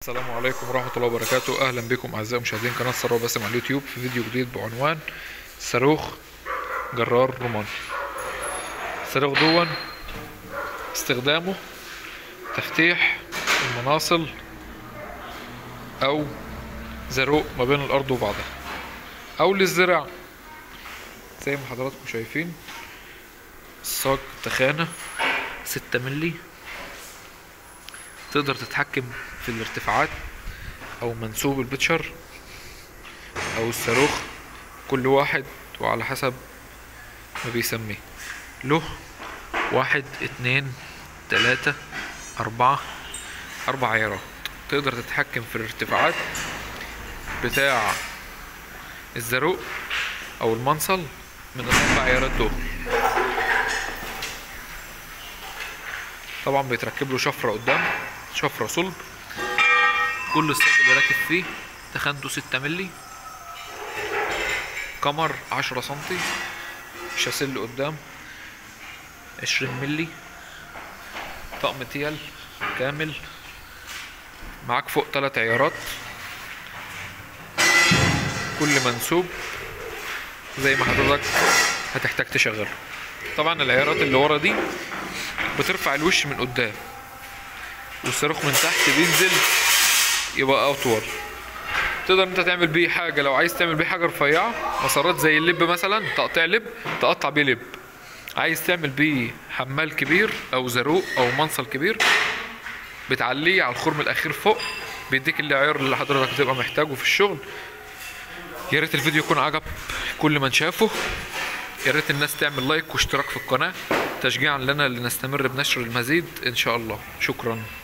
السلام عليكم ورحمة الله وبركاته أهلا بكم أعزائي مشاهدين قناة ثروة باسم على اليوتيوب في فيديو جديد بعنوان صاروخ جرار روماني الصاروخ دون استخدامه تفتيح المناصل أو زروق ما بين الأرض وبعضها أو للزراعة زي ما حضراتكم شايفين الصاج تخانة ستة ملي تقدر تتحكم في الارتفاعات او منسوب البتشر او الصاروخ كل واحد وعلى حسب ما بيسميه له واحد اتنين تلاتة اربعة اربع عيارات تقدر تتحكم في الارتفاعات بتاع الزروق او المنصل من الاربع عيارات دول طبعا بيتركب له شفرة قدام شفرة صلب كل الصاج اللي راكب فيه تخانته ستة ملي كمر عشرة سنتي شاسيل قدام عشرين ملي طقم تيل كامل معاك فوق تلات عيارات كل منسوب زي ما حضرتك هتحتاج تشغله طبعا العيارات اللي ورا دي بترفع الوش من قدام والصاروخ من تحت بينزل يبقى اطول تقدر انت تعمل بيه حاجه لو عايز تعمل بيه حاجه رفيعه مسارات زي اللب مثلا تقطيع لب تقطع بيه لب عايز تعمل بيه حمال كبير او زروق او منصل كبير بتعليه على الخرم الاخير فوق بيديك العيار اللي حضرتك هتبقى محتاجه في الشغل يا ريت الفيديو يكون عجب كل من شافه يا ريت الناس تعمل لايك واشتراك في القناه تشجيعا لنا لنستمر بنشر المزيد ان شاء الله شكرا